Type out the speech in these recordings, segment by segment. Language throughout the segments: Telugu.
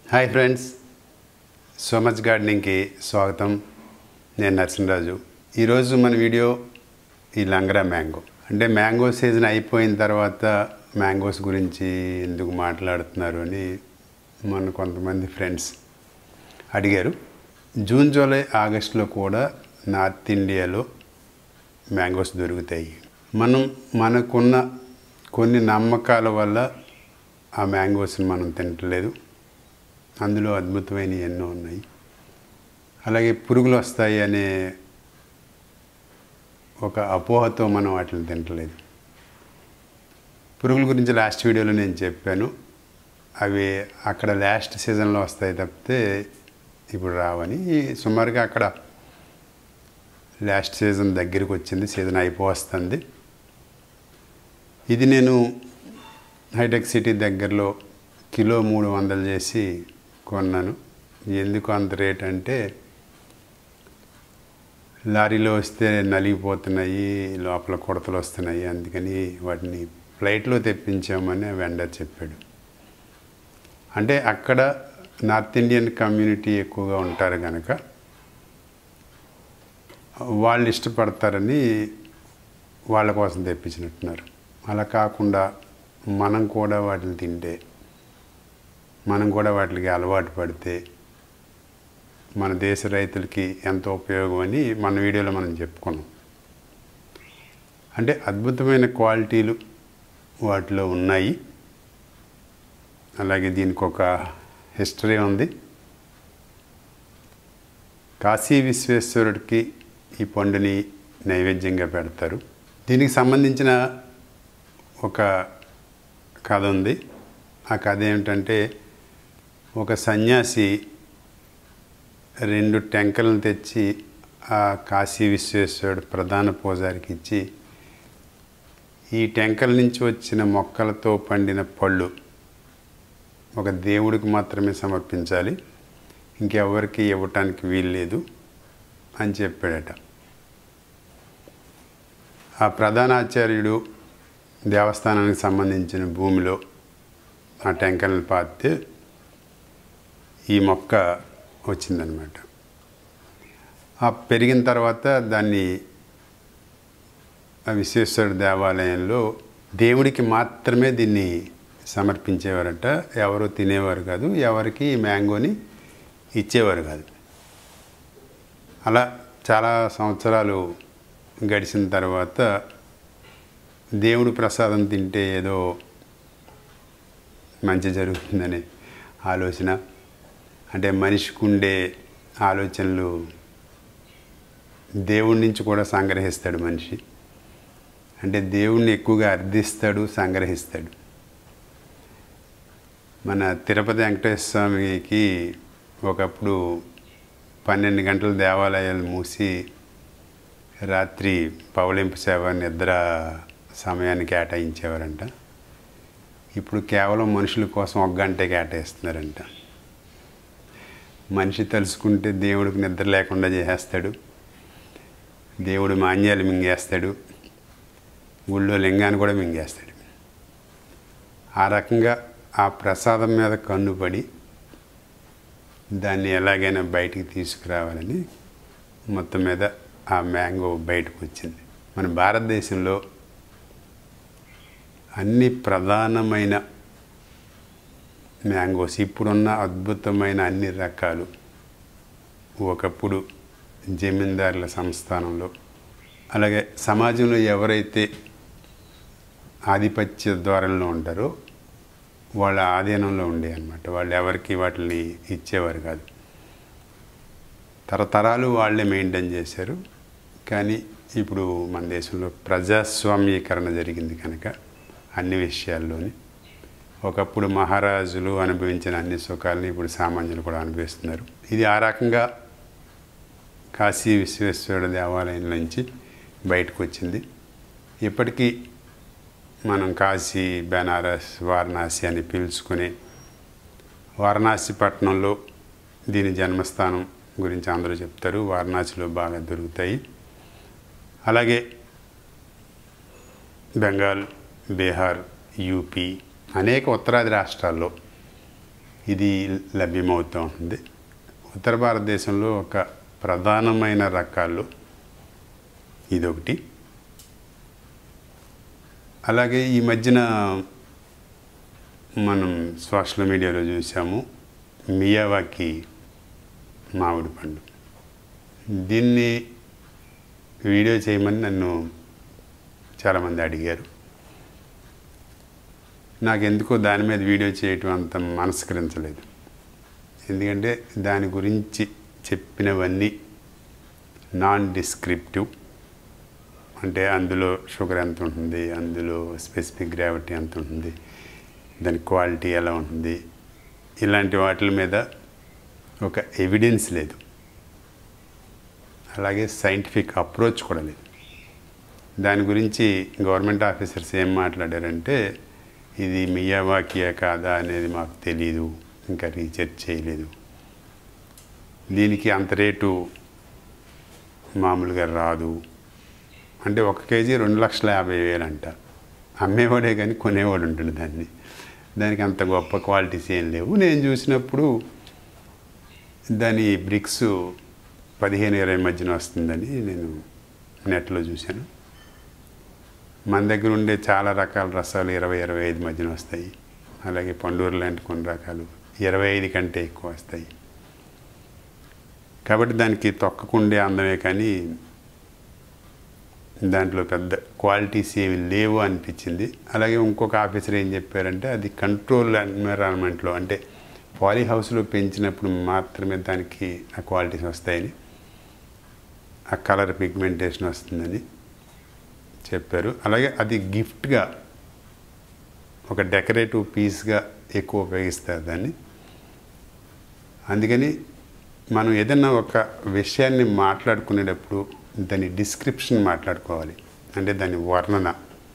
హాయ్ ఫ్రెండ్స్ సో మచ్ గార్డెనింగ్కి స్వాగతం నేను నరసింహరాజు ఈరోజు మన వీడియో ఈ లంగరా మ్యాంగో అంటే మ్యాంగో సీజన్ అయిపోయిన తర్వాత మ్యాంగోస్ గురించి ఎందుకు మాట్లాడుతున్నారు అని మన కొంతమంది ఫ్రెండ్స్ అడిగారు జూన్ జూలై ఆగస్టులో కూడా నార్త్ ఇండియాలో మ్యాంగోస్ దొరుకుతాయి మనం మనకున్న కొన్ని నమ్మకాల వల్ల ఆ మ్యాంగోస్ని మనం తింటలేదు అందులో అద్భుతమైనవి ఎన్నో ఉన్నాయి అలాగే పురుగులు వస్తాయి అనే ఒక అపోహతో మనం వాటిని తింటలేదు పురుగుల గురించి లాస్ట్ వీడియోలో నేను చెప్పాను అవి అక్కడ లాస్ట్ సీజన్లో వస్తాయి తప్పితే ఇప్పుడు రావని సుమారుగా అక్కడ లాస్ట్ సీజన్ దగ్గరికి వచ్చింది సీజన్ అయిపోతుంది ఇది నేను హైటెక్ సిటీ దగ్గరలో కిలో మూడు వందలు చేసి కొన్నాను ఎందుకు అంత రేట్ అంటే లారీలో వస్తే నలిగిపోతున్నాయి లోపల కొడతలు వస్తున్నాయి అందుకని వాటిని ఫ్లైట్లో తెప్పించామని వెండర్ చెప్పాడు అంటే అక్కడ నార్త్ ఇండియన్ కమ్యూనిటీ ఎక్కువగా ఉంటారు కనుక వాళ్ళు ఇష్టపడతారని వాళ్ళ కోసం తెప్పించినట్టున్నారు అలా కాకుండా మనం కూడా వాటిని తింటే మనం కూడా వాటికి అలవాటు పడితే మన దేశ రైతులకి ఎంతో ఉపయోగం అని మన వీడియోలో మనం చెప్పుకున్నాం అంటే అద్భుతమైన క్వాలిటీలు వాటిలో ఉన్నాయి అలాగే దీనికి ఒక హిస్టరీ ఉంది కాశీ విశ్వేశ్వరుడికి ఈ పండుని నైవేద్యంగా పెడతారు దీనికి సంబంధించిన ఒక కథ ఉంది ఆ కథ ఏమిటంటే ఒక సన్యాసి రెండు టెంకలను తెచ్చి ఆ కాశీ విశ్వేశ్వరుడు ప్రధాన పూజారికి ఇచ్చి ఈ టెంకల నుంచి వచ్చిన మొక్కలతో పండిన పళ్ళు ఒక దేవుడికి మాత్రమే సమర్పించాలి ఇంకెవరికి ఇవ్వటానికి వీల్లేదు అని చెప్పాడట ఆ ప్రధానాచార్యుడు దేవస్థానానికి సంబంధించిన భూమిలో ఆ టెంకల్ని పాతితే ఈ మొక్క వచ్చిందనమాట ఆ పెరిగిన తర్వాత దాన్ని ఆ విశ్వేశ్వరుడు దేవాలయంలో దేవుడికి మాత్రమే దీన్ని సమర్పించేవారట ఎవరు తినేవారు కాదు ఎవరికి ఈ మ్యాంగోని ఇచ్చేవారు కాదు అలా చాలా సంవత్సరాలు గడిచిన తర్వాత దేవుడు ప్రసాదం తింటే ఏదో మంచి జరుగుతుందనే ఆలోచన అంటే మనిషికి ఉండే ఆలోచనలు దేవుడి నుంచి కూడా సంగ్రహిస్తాడు మనిషి అంటే దేవుణ్ణి ఎక్కువగా అర్థిస్తాడు సంగ్రహిస్తాడు మన తిరుపతి వెంకటేశ్వర స్వామికి ఒకప్పుడు పన్నెండు గంటల దేవాలయాలు మూసి రాత్రి పవలింపు సేవ నిద్ర సమయాన్ని కేటాయించేవారంట ఇప్పుడు కేవలం మనుషుల కోసం ఒక గంటే కేటాయిస్తున్నారంట మనిషి తలుసుకుంటే దేవుడికి నిద్ర లేకుండా చేసేస్తాడు దేవుడు మాన్యాలు మింగేస్తాడు గుళ్ళో లింగాన్ని కూడా మింగేస్తాడు ఆ రకంగా ఆ ప్రసాదం మీద కన్నుపడి దాన్ని ఎలాగైనా బయటికి తీసుకురావాలని మొత్తం మీద ఆ మ్యాంగో బయటకు వచ్చింది మన భారతదేశంలో అన్ని ప్రధానమైన మ్యాంగోస్ ఇప్పుడున్న అద్భుతమైన అన్ని రకాలు ఒకప్పుడు జమీందారుల సంస్థానంలో అలాగే సమాజంలో ఎవరైతే ఆధిపత్య ద్వారంలో ఉంటారో వాళ్ళ ఆధీనంలో ఉండే అనమాట వాళ్ళు ఎవరికి వాటిని ఇచ్చేవారు కాదు తరతరాలు వాళ్ళే మెయింటైన్ చేశారు కానీ ఇప్పుడు మన దేశంలో ప్రజాస్వామ్యీకరణ జరిగింది కనుక అన్ని విషయాల్లోని ఒకప్పుడు మహారాజులు అనుభవించిన అన్ని సుఖాలని ఇప్పుడు సామాన్యులు కూడా అనుభవిస్తున్నారు ఇది ఆ రకంగా కాశీ విశ్వేశ్వరుడు దేవాలయం నుంచి బయటకు వచ్చింది ఇప్పటికీ మనం కాశీ బెనారస్ వారణాసి అని పిలుచుకునే వారణాసి పట్టణంలో దీని జన్మస్థానం గురించి అందరూ చెప్తారు వారణాసిలో బాగా దొరుకుతాయి అలాగే బెంగాల్ బీహార్ యూపీ అనేక ఉత్తరాది రాష్ట్రాల్లో ఇది లభ్యమవుతూ ఉంటుంది ఉత్తర భారతదేశంలో ఒక ప్రధానమైన రకాలు ఇదొకటి అలాగే ఈ మధ్యన మనం సోషల్ మీడియాలో చూసాము మియావాకి మామిడి పండు దీన్ని వీడియో చేయమని నన్ను చాలామంది అడిగారు నాకు ఎందుకో దాని మీద వీడియో చేయటం అంత మనస్కరించలేదు ఎందుకంటే దాని గురించి చెప్పినవన్నీ నాన్ డిస్క్రిప్టివ్ అంటే అందులో షుగర్ ఎంత ఉంటుంది అందులో స్పెసిఫిక్ గ్రావిటీ ఎంత ఉంటుంది దాని క్వాలిటీ ఎలా ఉంటుంది ఇలాంటి వాటి మీద ఒక ఎవిడెన్స్ లేదు అలాగే సైంటిఫిక్ అప్రోచ్ కూడా లేదు దాని గురించి గవర్నమెంట్ ఆఫీసర్స్ ఏం మాట్లాడారంటే ఇది మియావాకియా కాదా అనేది మాకు తెలియదు ఇంకా రీసెర్చ్ చేయలేదు దీనికి అంత రేటు మామూలుగా రాదు అంటే ఒక కేజీ రెండు లక్షల యాభై వేలు అంట అమ్మేవాడే కానీ కొనేవాడు ఉంటుంది దాన్ని దానికి అంత గొప్ప క్వాలిటీస్ ఏం లేవు నేను చూసినప్పుడు దాని బ్రిక్స్ పదిహేను ఇరవై మధ్యన వస్తుందని నేను నెట్లో చూశాను మన దగ్గర ఉండే చాలా రకాల రసాలు ఇరవై ఇరవై ఐదు మధ్యన వస్తాయి అలాగే పండూరు లాంటి కొన్ని రకాలు ఇరవై ఐదు కంటే ఎక్కువ వస్తాయి కాబట్టి దానికి తొక్కకుండే అందమే కానీ దాంట్లో పెద్ద క్వాలిటీస్ ఏమి లేవు అనిపించింది అలాగే ఇంకొక ఆఫీసర్ ఏం చెప్పారంటే అది కంట్రోల్ ఎన్విరాన్మెంట్లో అంటే పాలీ హౌస్లో పెంచినప్పుడు మాత్రమే దానికి ఆ క్వాలిటీస్ వస్తాయని ఆ కలర్ పిగ్మెంటేషన్ వస్తుందని చెప్పారు అలాగే అది గిఫ్ట్గా ఒక డెకరేటివ్ పీస్గా ఎక్కువ ఉపయోగిస్తారు దాన్ని అందుకని మనం ఏదైనా ఒక విషయాన్ని మాట్లాడుకునేటప్పుడు దాని డిస్క్రిప్షన్ మాట్లాడుకోవాలి అంటే దాని వర్ణన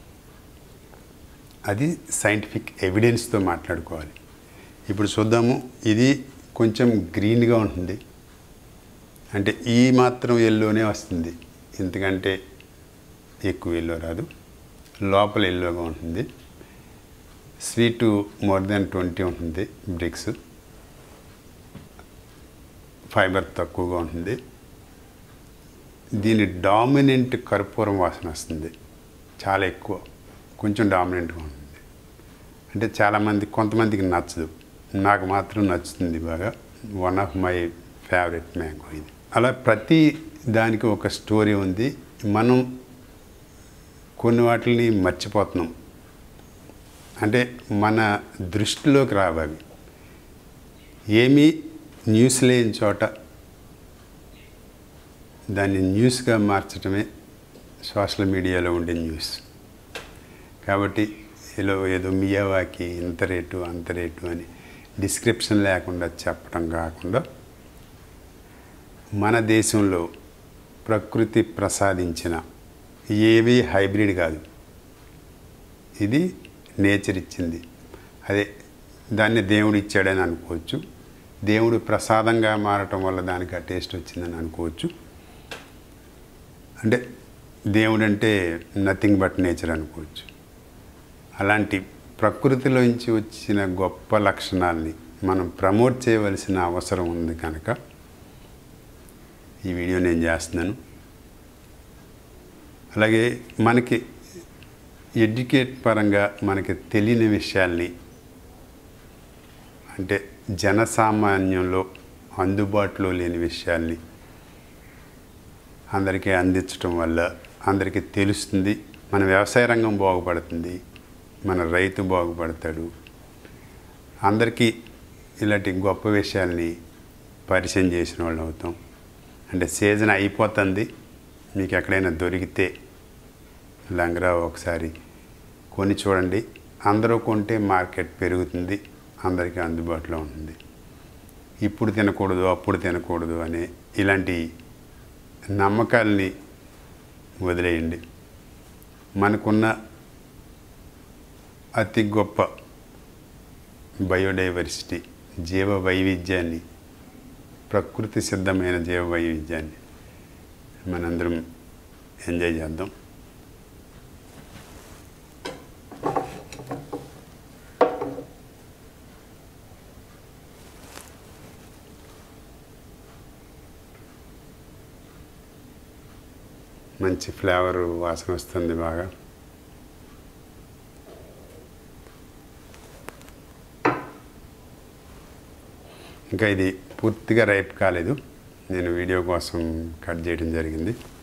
అది సైంటిఫిక్ ఎవిడెన్స్తో మాట్లాడుకోవాలి ఇప్పుడు చూద్దాము ఇది కొంచెం గ్రీన్గా ఉంటుంది అంటే ఈ మాత్రం ఎల్లోనే వస్తుంది ఎందుకంటే ఎక్కువ ఎల్లో రాదు లోపల ఎల్లోగా ఉంటుంది స్వీటు మోర్ దెన్ ట్వంటీ ఉంటుంది బ్రిక్స్ ఫైబర్ తక్కువగా ఉంటుంది దీని డామినెంట్ కర్పూరం వాసన వస్తుంది చాలా ఎక్కువ కొంచెం డామినెంట్గా ఉంటుంది అంటే చాలామంది కొంతమందికి నచ్చదు నాకు మాత్రం నచ్చుతుంది బాగా one of my favourite mango ఇది అలా ప్రతి దానికి ఒక స్టోరీ ఉంది మనం కొన్ని వాటిని మర్చిపోతున్నాం అంటే మన దృష్టిలోకి రావాలి ఏమీ న్యూస్ లేని చోట దాన్ని న్యూస్గా మార్చడమే సోషల్ మీడియాలో ఉండే న్యూస్ కాబట్టి ఏదో ఏదో మియావాకి ఇంత రేటు అంత రేటు అని డిస్క్రిప్షన్ లేకుండా చెప్పడం కాకుండా మన దేశంలో ప్రకృతి ప్రసాదించిన ఏవి హైబ్రిడ్ కాదు ఇది నేచర్ ఇచ్చింది అదే దాన్ని దేవుడు ఇచ్చాడని అనుకోవచ్చు దేవుడు ప్రసాదంగా మారటం వల్ల దానికి ఆ టేస్ట్ వచ్చిందని అనుకోవచ్చు అంటే దేవుడు అంటే నథింగ్ బట్ నేచర్ అనుకోవచ్చు అలాంటి ప్రకృతిలోంచి వచ్చిన గొప్ప లక్షణాలని మనం ప్రమోట్ చేయవలసిన అవసరం ఉంది కనుక ఈ వీడియో నేను చేస్తున్నాను అలాగే మనకి ఎడ్యుకేట్ పరంగా మనకి తెలియని విషయాల్ని అంటే జనసామాన్యంలో అందుబాటులో లేని విషయాల్ని అందరికీ అందించడం వల్ల అందరికీ తెలుస్తుంది మన వ్యవసాయ రంగం బాగుపడుతుంది మన రైతు బాగుపడతాడు అందరికీ ఇలాంటి గొప్ప విషయాల్ని పరిచయం చేసిన వాళ్ళు అవుతాం అంటే సీజన్ అయిపోతుంది మీకు ఎక్కడైనా దొరికితే లంగరా ఒకసారి కొని చూడండి అందరూ కొంటే మార్కెట్ పెరుగుతుంది అందరికీ అందుబాటులో ఉంటుంది ఇప్పుడు తినకూడదు అప్పుడు తినకూడదు అనే ఇలాంటి నమ్మకాల్ని వదిలేయండి మనకున్న అతి గొప్ప బయోడైవర్సిటీ జీవ వైవిధ్యాన్ని ప్రకృతి సిద్ధమైన జీవ వైవిధ్యాన్ని మనందరం ఎంజాయ్ చేద్దాం మంచి ఫ్లేవర్ వాసన వస్తుంది బాగా ఇంకా ఇది పూర్తిగా రైప్ కాలేదు నేను వీడియో కోసం కట్ చేయడం జరిగింది